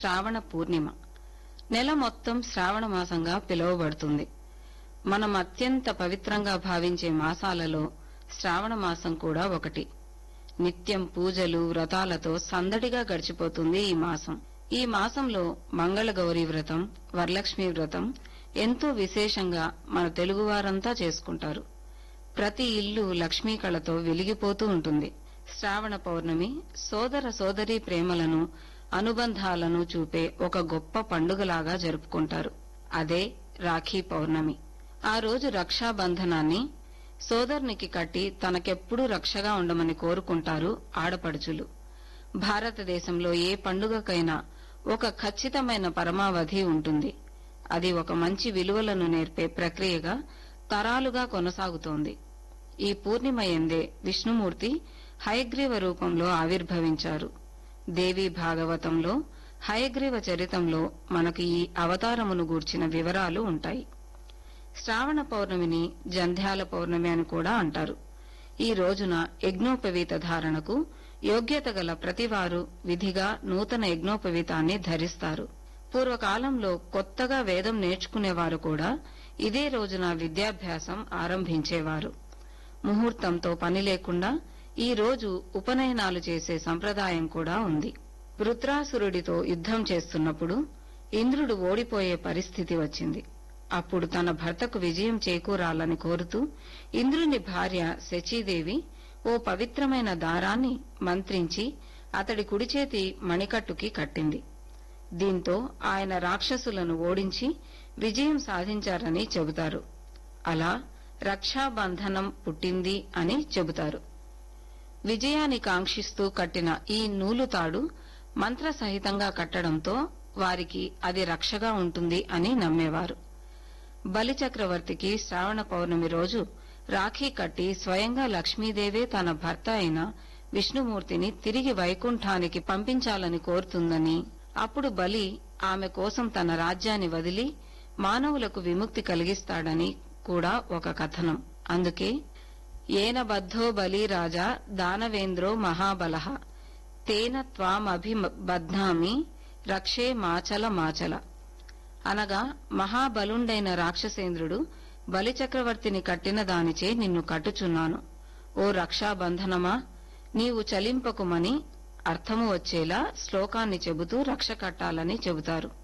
శ్రావణ పూర్ణిమ నెల మొత్తం శ్రావణ మాసంగా పిలువబడుతుంది మనం అత్యంత పవిత్రంగా భావించే మాసాలలో శ్రావణ మాసం కూడా ఒకటి నిత్యం పూజలు వ్రతాలతో సందడిగా గడిచిపోతుంది ఈ మాసం ఈ మాసంలో మంగళగౌరి వ్రతం వరలక్ష్మి వ్రతం ఎంతో విశేషంగా మన తెలుగువారంతా చేసుకుంటారు ప్రతి ఇల్లు లక్ష్మీ కళతో వెలిగిపోతూ ఉంటుంది శ్రావణ పౌర్ణమి సోదర సోదరీ ప్రేమలను అనుబంధాలను చూపే ఒక గొప్ప పండుగలాగా జరుపుకుంటారు అదే రాఖీ పౌర్ణమి ఆ రోజు రక్షాబంధనాన్ని సోదరునికి కట్టి తనకెప్పుడూ రక్షగా ఉండమని కోరుకుంటారు ఆడపడుచులు భారతదేశంలో ఏ పండుగకైనా ఒక ఖచ్చితమైన పరమావధి ఉంటుంది అది ఒక మంచి విలువలను నేర్పే ప్రక్రియగా తరాలుగా కొనసాగుతోంది ఈ పూర్ణిమ ఎందే విష్ణుమూర్తి హయగ్రీవ రూపంలో ఆవిర్భవించారు దేవీ భాగవతంలో హయగ్రీవ చరితంలో మనకు ఈ అవతారమును గూర్చిన వివరాలు ఉంటాయి శ్రావణ పౌర్ణమిని జంధ్యాల పౌర్ణమి అని కూడా అంటారు ఈ రోజున యజ్ఞోపవీత ధారణకు యోగ్యత గల ప్రతివారు విధిగా నూతన యజ్ఞోపవీతాన్ని ధరిస్తారు పూర్వకాలంలో కొత్తగా వేదం నేర్చుకునేవారు కూడా ఇదే రోజున విద్యాభ్యాసం ఆరంభించేవారు ముహూర్తంతో పని లేకుండా ఈ రోజు ఉపనయనాలు చేసే సంప్రదాయం కూడా ఉంది వృత్రాసురుడితో యుద్ధం చేస్తున్నప్పుడు ఇంద్రుడు ఓడిపోయే పరిస్థితి వచ్చింది అప్పుడు తన భర్తకు విజయం చేకూరాలని కోరుతూ ఇంద్రుని భార్య శచీదేవి ఓ పవిత్రమైన దారాన్ని మంత్రించి అతడి కుడిచేతి మణికట్టుకి కట్టింది దీంతో ఆయన రాక్షసులను ఓడించి విజయం సాధించారని చెబుతారు అలా రక్షాబంధనం పుట్టింది అని చెబుతారు విజయాన్ని కాంక్షిస్తూ కట్టిన ఈ నూలుతాడు మంత్రసహితంగా కట్టడంతో వారికి అది రక్షగా ఉంటుంది అని నమ్మేవారు బలిచక్రవర్తికి శ్రావణ పౌర్ణమి రోజు రాఖీ కట్టి స్వయంగా లక్ష్మీదేవే తన భర్త అయిన విష్ణుమూర్తిని తిరిగి వైకుంఠానికి పంపించాలని కోరుతుందని అప్పుడు బలి ఆమె కోసం తన రాజ్యాన్ని వదిలి మానవులకు విముక్తి కలిగిస్తాడని కూడా ఒక కథనం అందుకే ఏన బద్ధో బలి రాజా దానవేంద్రో మహాబలః తేన త్వామభిబధ్నామి రక్షే మాచల మాచల అనగా మహాబలుండైన రాక్షసేంద్రుడు బలిచక్రవర్తిని కట్టిన దానిచే నిన్ను కట్టుచున్నాను ఓ రక్షాబంధనమా నీవు చలింపకుమని అర్థము వచ్చేలా శ్లోకాన్ని చెబుతూ రక్ష కట్టాలని చెబుతారు